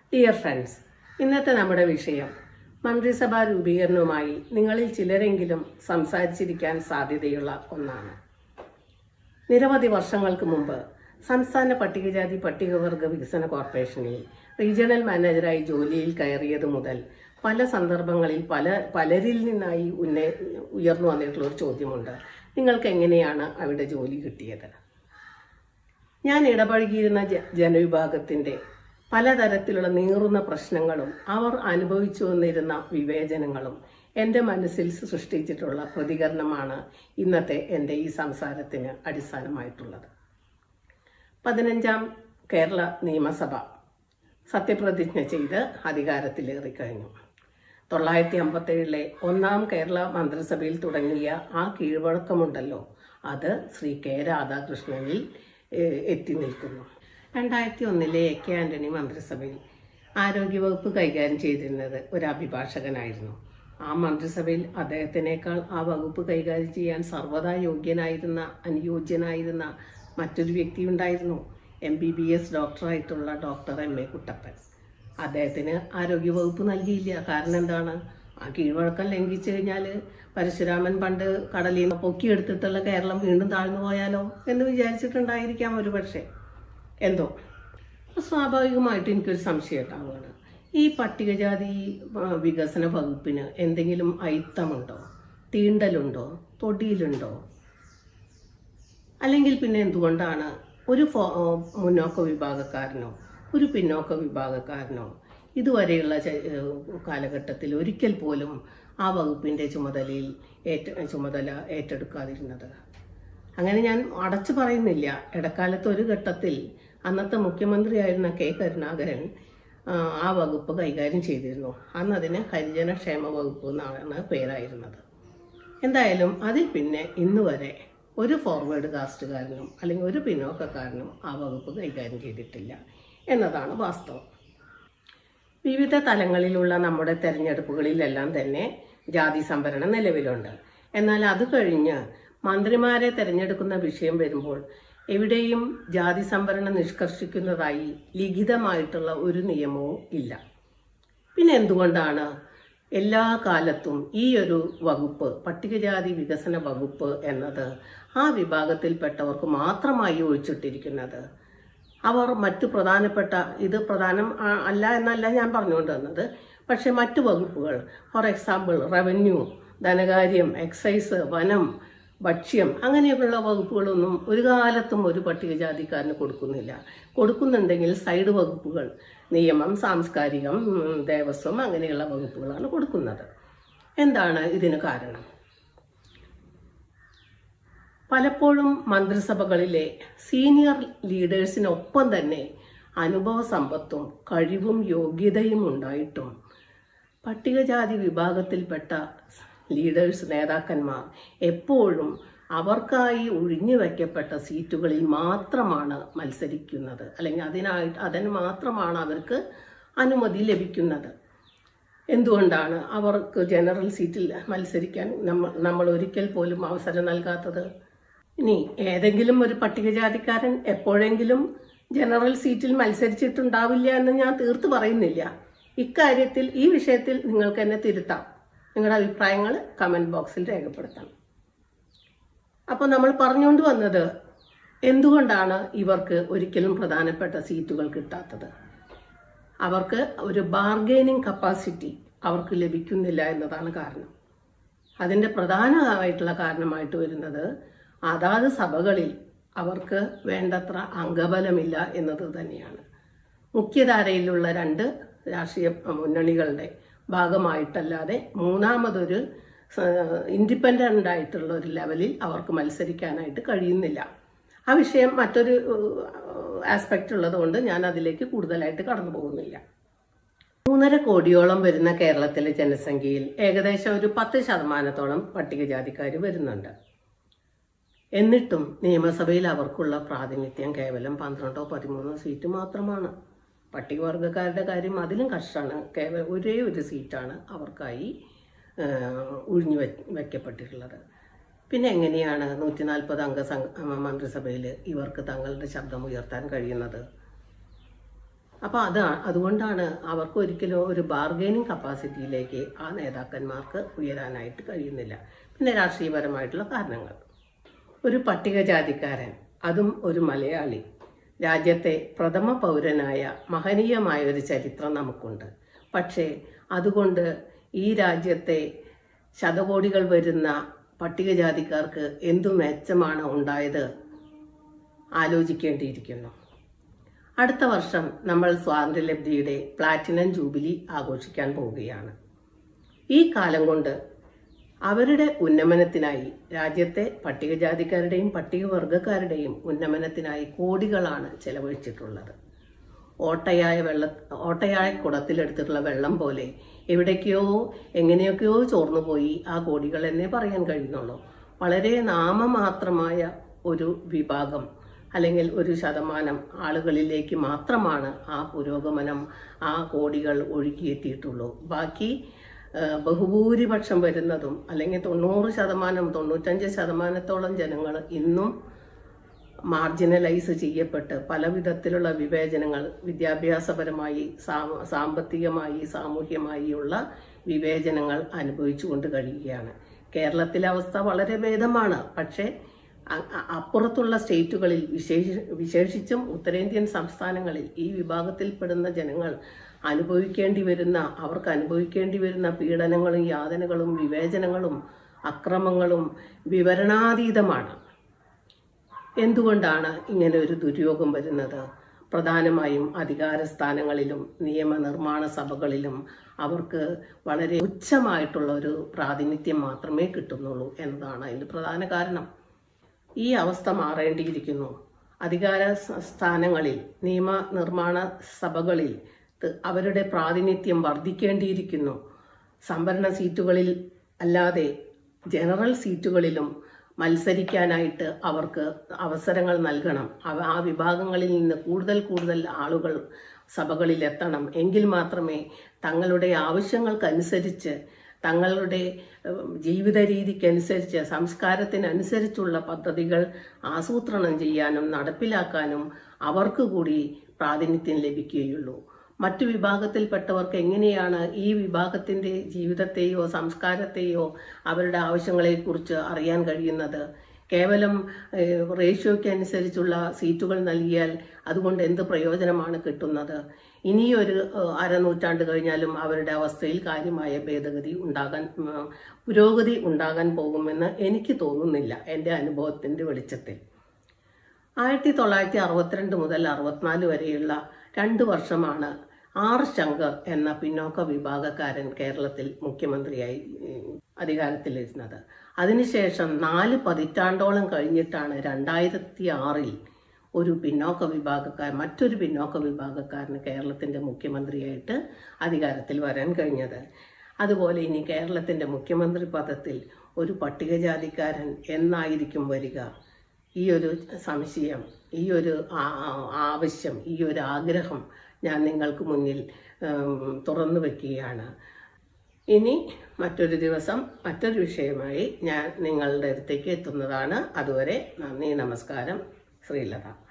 dear friends ഇന്നത്തെ നമ്മുടെ വിഷയം മന്ത്രിസഭാ രൂപീകരണവുമായി നിങ്ങളിൽ ചിലരെങ്കിലും സംസാരിച്ചിരിക്കാൻ സാധ്യതയുള്ള ഒന്നാണ് നിരവധി വർഷങ്ങൾക്ക് മുമ്പ് സംസ്ഥാന പട്ടികജാതി പട്ടികവർഗ വികസന കോർപ്പറേഷനിൽ റീജിയണൽ മാനേജറായി ജോലിയിൽ കയറിയത് മുതൽ പല സന്ദർഭങ്ങളിൽ പല പലരിൽ നിന്നായി ഉന്ന ഉയർന്നു വന്നിട്ടുള്ള ഒരു ചോദ്യമുണ്ട് നിങ്ങൾക്ക് എങ്ങനെയാണ് അവിടെ ജോലി കിട്ടിയത് ഞാൻ ഇടപഴകിയിരുന്ന ജ- ജനവിഭാഗത്തിന്റെ പലതരത്തിലുള്ള നീറുന്ന പ്രശ്നങ്ങളും അവർ അനുഭവിച്ചു വന്നിരുന്ന വിവേചനങ്ങളും എൻ്റെ മനസ്സിൽ സൃഷ്ടിച്ചിട്ടുള്ള പ്രതികരണമാണ് ഇന്നത്തെ എൻ്റെ ഈ സംസാരത്തിന് അടിസ്ഥാനമായിട്ടുള്ളത് പതിനഞ്ചാം കേരള നിയമസഭ സത്യപ്രതിജ്ഞ ചെയ്ത് അധികാരത്തിലേറിക്കഴിഞ്ഞു തൊള്ളായിരത്തി അമ്പത്തേഴിലെ ഒന്നാം കേരള മന്ത്രിസഭയിൽ തുടങ്ങിയ ആ കീഴ്വഴക്കമുണ്ടല്ലോ അത് ശ്രീ കെ രാധാകൃഷ്ണനിൽ ഏഹ്, എത്തി നിൽക്കുന്നു രണ്ടായിരത്തി ഒന്നിലെ എ കെ ആന്റണി മന്ത്രിസഭയിൽ ആരോഗ്യവകുപ്പ് കൈകാര്യം ചെയ്തിരുന്നത് ഒരു അഭിഭാഷകനായിരുന്നു ആ മന്ത്രിസഭയിൽ അദ്ദേഹത്തിനേക്കാൾ ആ വകുപ്പ് കൈകാര്യം ചെയ്യാൻ സർവ്വതാ യോഗ്യനായിരുന്ന അനുയോജ്യനായിരുന്ന മറ്റൊരു വ്യക്തി ഉണ്ടായിരുന്നു എം ബി ബി എസ് ഡോക്ടറായിട്ടുള്ള ഡോക്ടർ എം എ കുട്ടപ്പൻ അദ്ദേഹത്തിന് ആരോഗ്യവകുപ്പ് നൽകിയില്ല കാരണം എന്താണ് ആ കീഴ്വഴക്കം ലംഘിച്ചു കഴിഞ്ഞാൽ പരശുരാമൻ പണ്ട് കടലിൽ നിന്ന് പൊക്കിയെടുത്തിട്ടുള്ള കേരളം വീണ്ടും താഴ്ന്നു പോയാലോ എന്ന് വിചാരിച്ചിട്ടുണ്ടായിരിക്കാം ഒരു പക്ഷേ എന്തോ അപ്പോൾ സ്വാഭാവികമായിട്ട് എനിക്കൊരു സംശയം ഉണ്ടാവുകയാണ് ഈ പട്ടികജാതി ആ, വികസന വകുപ്പിന് എന്തെങ്കിലും അയിത്തമുണ്ടോ തീണ്ടലുണ്ടോ തൊടിയിലുണ്ടോ അല്ലെങ്കിൽ പിന്നെ എന്തുകൊണ്ടാണ് ഒരു ഫോ- ആ, മുന്നോക്ക വിഭാഗക്കാരനോ ഒരു പിന്നോക്ക വിഭാഗക്കാരനോ ഇതുവരെയുള്ള ച- ഏഹ് കാലഘട്ടത്തിൽ ഒരിക്കൽ പോലും ആ വകുപ്പിന്റെ ചുമതലയിൽ ഏറ്റ ചുമതല ഏറ്റെടുക്കാതിരുന്നത് അങ്ങനെ ഞാൻ അടച്ചു പറയുന്നില്ല ഇടക്കാലത്ത് ഒരു ഘട്ടത്തിൽ അന്നത്തെ മുഖ്യമന്ത്രിയായിരുന്ന കെ കരുണാകരൻ ആ, ആ വകുപ്പ് കൈകാര്യം ചെയ്തിരുന്നു അന്ന് അതിന് ഹരിജന ക്ഷേമ വകുപ്പ് എന്നാണ് പേരായിരുന്നത് എന്തായാലും അതിൽ പിന്നെ ഇന്ന് വരെ ഒരു ഫോർവേഡ് കാസ്റ്റുകാരനും അല്ലെങ്കിൽ ഒരു പിന്നോക്കക്കാരനും ആ വകുപ്പ് കൈകാര്യം ചെയ്തിട്ടില്ല എന്നതാണ് വാസ്തവം വിവിധ തലങ്ങളിലുള്ള നമ്മുടെ തെരഞ്ഞെടുപ്പുകളിലെല്ലാം തന്നെ ജാതി സംവരണം നിലവിലുണ്ട് എന്നാൽ അത് കഴിഞ്ഞ് മന്ത്രിമാരെ തെരഞ്ഞെടുക്കുന്ന വിഷയം വരുമ്പോൾ എവിടെയും ജാതി സംവരണം നിഷ്കർഷിക്കുന്നതായി ലിഖിതമായിട്ടുള്ള ഒരു നിയമവും ഇല്ല പിന്നെ എന്തുകൊണ്ടാണ് എല്ലാ കാലത്തും ഈ ഒരു വകുപ്പ് പട്ടികജാതി വികസന വകുപ്പ് എന്നത് ആ വിഭാഗത്തിൽപ്പെട്ടവർക്ക് മാത്രമായി ഒഴിച്ചിട്ടിരിക്കുന്നത് അവർ മറ്റു പ്രധാനപ്പെട്ട ഇത് പ്രധാനം ആ- അല്ല എന്നല്ല ഞാൻ പറഞ്ഞുകൊണ്ട് വന്നത് പക്ഷെ മറ്റു വകുപ്പുകൾ ഫോർ എക്സാമ്പിൾ റവന്യൂ ധനകാര്യം എക്സൈസ് വനം ഭക്ഷ്യം അങ്ങനെയൊക്കെയുള്ള വകുപ്പുകളൊന്നും ഒരു കാലത്തും ഒരു പട്ടികജാതിക്കാരന് കൊടുക്കുന്നില്ല കൊടുക്കുന്നുണ്ടെങ്കിൽ സൈഡ് വകുപ്പുകൾ നിയമം സാംസ്കാരികം ഉം, ദേവസ്വം അങ്ങനെയുള്ള വകുപ്പുകളാണ് കൊടുക്കുന്നത് എന്താണ് ഇതിന് കാരണം പലപ്പോഴും മന്ത്രിസഭകളിലെ സീനിയർ ലീഡേഴ്സിനൊപ്പം തന്നെ അനുഭവ സമ്പത്തും കഴിവും യോഗ്യതയും ഉണ്ടായിട്ടും പട്ടികജാതി വിഭാഗത്തിൽപ്പെട്ട ലീഡേഴ്സ് നേതാക്കന്മാർ എപ്പോഴും അവർക്കായി ഒഴിഞ്ഞു വയ്ക്കപ്പെട്ട സീറ്റുകളിൽ മാത്രമാണ് മത്സരിക്കുന്നത് അല്ലെങ്കിൽ അതിനായിട്ട് അതിന് മാത്രമാണ് അവർക്ക് അനുമതി ലഭിക്കുന്നത് എന്തുകൊണ്ടാണ് അവർക്ക് ജനറൽ സീറ്റിൽ മത്സരിക്കാൻ നമ്മൾ നമ്മൾ ഒരിക്കൽ പോലും അവസരം നൽകാത്തത് ഇനി ഏതെങ്കിലും ഒരു പട്ടികജാതിക്കാരൻ എപ്പോഴെങ്കിലും ജനറൽ സീറ്റിൽ മത്സരിച്ചിട്ടുണ്ടാവില്ല എന്ന് ഞാൻ തീർത്തു പറയുന്നില്ല ഇക്കാര്യത്തിൽ ഈ വിഷയത്തിൽ നിങ്ങൾക്ക് എന്നെ തിരുത്താം നിങ്ങളുടെ അഭിപ്രായങ്ങൾ കമന്റ് ബോക്സിൽ രേഖപ്പെടുത്താം അപ്പോൾ നമ്മൾ പറഞ്ഞുകൊണ്ട് വന്നത് എന്തുകൊണ്ടാണ് ഇവർക്ക് ഒരിക്കലും പ്രധാനപ്പെട്ട സീറ്റുകൾ കിട്ടാത്തത് അവർക്ക് ഒരു ബാർഗെയിനിങ് കപ്പാസിറ്റി അവർക്ക് ലഭിക്കുന്നില്ല എന്നതാണ് കാരണം അതിൻ്റെ പ്രധാനമായിട്ടുള്ള കാരണമായിട്ട് വരുന്നത് അതാത് സഭകളിൽ അവർക്ക് വേണ്ടത്ര അംഗബലമില്ല എന്നത് തന്നെയാണ് മുഖ്യധാരയിലുള്ള രണ്ട് രാഷ്ട്രീയ മുന്നണികളുടെ ഭാഗമായിട്ടല്ലാതെ മൂന്നാമതൊരു ഇൻഡിപെൻഡൻ്റ് ആയിട്ടുള്ള ഒരു ലെവലിൽ അവർക്ക് മത്സരിക്കാനായിട്ട് കഴിയുന്നില്ല ആ വിഷയം മറ്റൊരു ആസ്പെക്റ്റ് ഉള്ളതുകൊണ്ട് ഞാൻ അതിലേക്ക് കൂടുതലായിട്ട് കടന്നു പോകുന്നില്ല മൂന്നര കോടിയോളം വരുന്ന കേരളത്തിലെ ജനസംഖ്യയിൽ ഏകദേശം ഒരു പത്ത് ശതമാനത്തോളം പട്ടികജാതിക്കാർ വരുന്നുണ്ട് എന്നിട്ടും നിയമസഭയിൽ അവർക്കുള്ള പ്രാതിനിധ്യം കേവലം പന്ത്രണ്ടോ പതിമൂന്നോ സീറ്റ് മാത്രമാണ് പട്ടികവർഗക്കാരുടെ കാര്യം അതിലും കഷ്ടമാണ് കേവലം ഒരേ ഒരു സീറ്റാണ് അവർക്കായി ആ, ഒഴിഞ്ഞു വെ വെക്കപ്പെട്ടിട്ടുള്ളത് പിന്നെ എങ്ങനെയാണ് നൂറ്റി നാൽപ്പത് അംഗ സംഘ മന്ത്രിസഭയിൽ ഇവർക്ക് തങ്ങളുടെ ശബ്ദം ഉയർത്താൻ കഴിയുന്നത് അപ്പോൾ അത് അതുകൊണ്ടാണ് അവർക്ക് ഒരിക്കലും ഒരു ബാർഗൈനിങ് കപ്പാസിറ്റിയിലേക്ക് ആ നേതാക്കന്മാർക്ക് ഉയരാനായിട്ട് കഴിയുന്നില്ല പിന്നെ രാഷ്ട്രീയപരമായിട്ടുള്ള കാരണങ്ങൾ ഒരു പട്ടികജാതിക്കാരൻ അതും ഒരു മലയാളി രാജ്യത്തെ പ്രഥമ പൗരനായ മഹനീയമായ ഒരു ചരിത്രം നമുക്കുണ്ട് പക്ഷേ അതുകൊണ്ട് ഈ രാജ്യത്തെ ശതകോടികൾ വരുന്ന പട്ടികജാതിക്കാർക്ക് എന്തു മെച്ചമാണ് ഉണ്ടായത് ആലോചിക്കേണ്ടിയിരിക്കുന്നു അടുത്ത വർഷം നമ്മൾ സ്വാതന്ത്ര്യലബ്ധിയുടെ പ്ലാറ്റിനം ജൂബിലി ആഘോഷിക്കാൻ പോവുകയാണ് ഈ കാലം കൊണ്ട് അവരുടെ ഉന്നമനത്തിനായി രാജ്യത്തെ പട്ടികജാതിക്കാരുടെയും പട്ടികവർഗക്കാരുടെയും ഉന്നമനത്തിനായി കോടികളാണ് ചെലവഴിച്ചിട്ടുള്ളത് ഓട്ടയായ വെള്ള ഓട്ടയായ കുടത്തിലെടുത്തിട്ടുള്ള വെള്ളം പോലെ എവിടേക്കോ എങ്ങനെയൊക്കെയോ ചോർന്നു പോയി ആ കോടികൾ എന്നേ പറയാൻ കഴിയുന്നുള്ളൂ വളരെ നാമമാത്രമായ ഒരു വിഭാഗം അല്ലെങ്കിൽ ഒരു ശതമാനം ആളുകളിലേക്ക് മാത്രമാണ് ആ പുരോഗമനം ആ കോടികൾ ഒഴുകിയെത്തിയിട്ടുള്ളൂ ബാക്കി ഏഹ്, ബഹുഭൂരിപക്ഷം വരുന്നതും അല്ലെങ്കിൽ തൊണ്ണൂറ് ശതമാനം തൊണ്ണൂറ്റഞ്ച് ശതമാനത്തോളം ജനങ്ങൾ ഇന്നും മാർജിനലൈസ് ചെയ്യപ്പെട്ട് പല വിധത്തിലുള്ള വിവേചനങ്ങൾ വിദ്യാഭ്യാസപരമായി സാ- സാമ്പത്തികമായി സാമൂഹ്യമായി ഉള്ള വിവേചനങ്ങൾ അനുഭവിച്ചുകൊണ്ട് കഴിയുകയാണ് കേരളത്തിലെ അവസ്ഥ വളരെ ഭേദമാണ് പക്ഷേ അ- അ- അപ്പുറത്തുള്ള സ്റ്റേറ്റുകളിൽ വിശേഷ വിശേഷിച്ചും ഉത്തരേന്ത്യൻ സംസ്ഥാനങ്ങളിൽ ഈ വിഭാഗത്തിൽപ്പെടുന്ന ജനങ്ങൾ അനുഭവിക്കേണ്ടി വരുന്ന അവർക്ക് അനുഭവിക്കേണ്ടി വരുന്ന പീഡനങ്ങളും യാതനകളും വിവേചനങ്ങളും അക്രമങ്ങളും വിവരണാതീതമാണ് എന്തുകൊണ്ടാണ് ഇങ്ങനെ ഒരു ദുര്യോഗം വരുന്നത് പ്രധാനമായും അധികാര സ്ഥാനങ്ങളിലും നിയമനിർമ്മാണ സഭകളിലും അവർക്ക് വളരെ ഉച്ചമായിട്ടുള്ള ഒരു പ്രാതിനിധ്യം മാത്രമേ കിട്ടുന്നുള്ളൂ എന്നതാണ് അതിൻ്റെ പ്രധാന കാരണം ഈ അവസ്ഥ മാറേണ്ടിയിരിക്കുന്നു അധികാര സ- സ്ഥാനങ്ങളിൽ നിയമ നിർമ്മാണ സഭകളിൽ ത് അവരുടെ പ്രാതിനിധ്യം വർദ്ധിക്കേണ്ടിയിരിക്കുന്നു സംവരണ സീറ്റുകളിൽ അല്ലാതെ ജനറൽ സീറ്റുകളിലും മത്സരിക്കാനായിട്ട് അവർക്ക് അവസരങ്ങൾ നൽകണം അവ ആ വിഭാഗങ്ങളിൽ നിന്ന് കൂടുതൽ കൂടുതൽ ആളുകൾ സഭകളിൽ എത്തണം എങ്കിൽ മാത്രമേ തങ്ങളുടെ ആവശ്യങ്ങൾക്കനുസരിച്ച് തങ്ങളുടെ ഏഹ്, ജീവിത രീതിക്കനുസരിച്ച് സംസ്കാരത്തിനനുസരിച്ചുള്ള പദ്ധതികൾ ആസൂത്രണം ചെയ്യാനും നടപ്പിലാക്കാനും അവർക്ക് കൂടി പ്രാതിനിധ്യം ലഭിക്കുകയുള്ളൂ മറ്റു വിഭാഗത്തിൽപ്പെട്ടവർക്ക് എങ്ങനെയാണ് ഈ വിഭാഗത്തിന്റെ ജീവിതത്തെയോ സംസ്കാരത്തെയോ അവരുടെ ആവശ്യങ്ങളെക്കുറിച്ച് അറിയാൻ കഴിയുന്നത് കേവലം ഏഹ്, റേഷ്യോയ്ക്ക് അനുസരിച്ചുള്ള സീറ്റുകൾ നൽകിയാൽ അതുകൊണ്ട് എന്ത് പ്രയോജനമാണ് കിട്ടുന്നത് ഇനിയൊരു ഏഹ്, അരനൂറ്റാണ്ട് കഴിഞ്ഞാലും അവരുടെ അവസ്ഥയിൽ കാര്യമായ ഭേദഗതി ഉണ്ടാകാൻ ഉം, പുരോഗതി ഉണ്ടാകാൻ പോകുമെന്ന് എനിക്ക് തോന്നുന്നില്ല എൻ്റെ അനുഭവത്തിൻ്റെ വെളിച്ചത്തിൽ ആയിരത്തി തൊള്ളായിരത്തി അറുപത്തിരണ്ട് മുതൽ അറുപത്തിനാല് വരെയുള്ള രണ്ട് വർഷമാണ് ആർ ശങ്കർ എന്ന പിന്നോക്ക വിഭാഗക്കാരൻ കേരളത്തിൽ മുഖ്യമന്ത്രിയായി ഉം, അധികാരത്തിലിരുന്നത് അതിനുശേഷം നാല് പതിറ്റാണ്ടോളം കഴിഞ്ഞിട്ടാണ് രണ്ടായിരത്തി ആറിൽ ഒരു പിന്നോക്ക വിഭാഗക്കാർ മറ്റൊരു പിന്നോക്ക വിഭാഗക്കാരന് കേരളത്തിന്റെ മുഖ്യമന്ത്രിയായിട്ട് അധികാരത്തിൽ വരാൻ കഴിഞ്ഞത് അതുപോലെ ഇനി കേരളത്തിന്റെ മുഖ്യമന്ത്രി പദത്തിൽ ഒരു പട്ടികജാതിക്കാരൻ എന്നായിരിക്കും വരിക ഈ ഒരു സംശയം ഈ ഒരു ആ- ആ- ആവശ്യം ഈ ഒരു ആഗ്രഹം ഞാൻ നിങ്ങൾക്ക് മുന്നിൽ ഉം, തുറന്നു വെക്കുകയാണ് ഇനി മറ്റൊരു ദിവസം മറ്റൊരു വിഷയമായി ഞാൻ നിങ്ങളുടെ അടുത്തേക്ക് എത്തുന്നതാണ് അതുവരെ നന്ദി നമസ്കാരം ശ്രീലത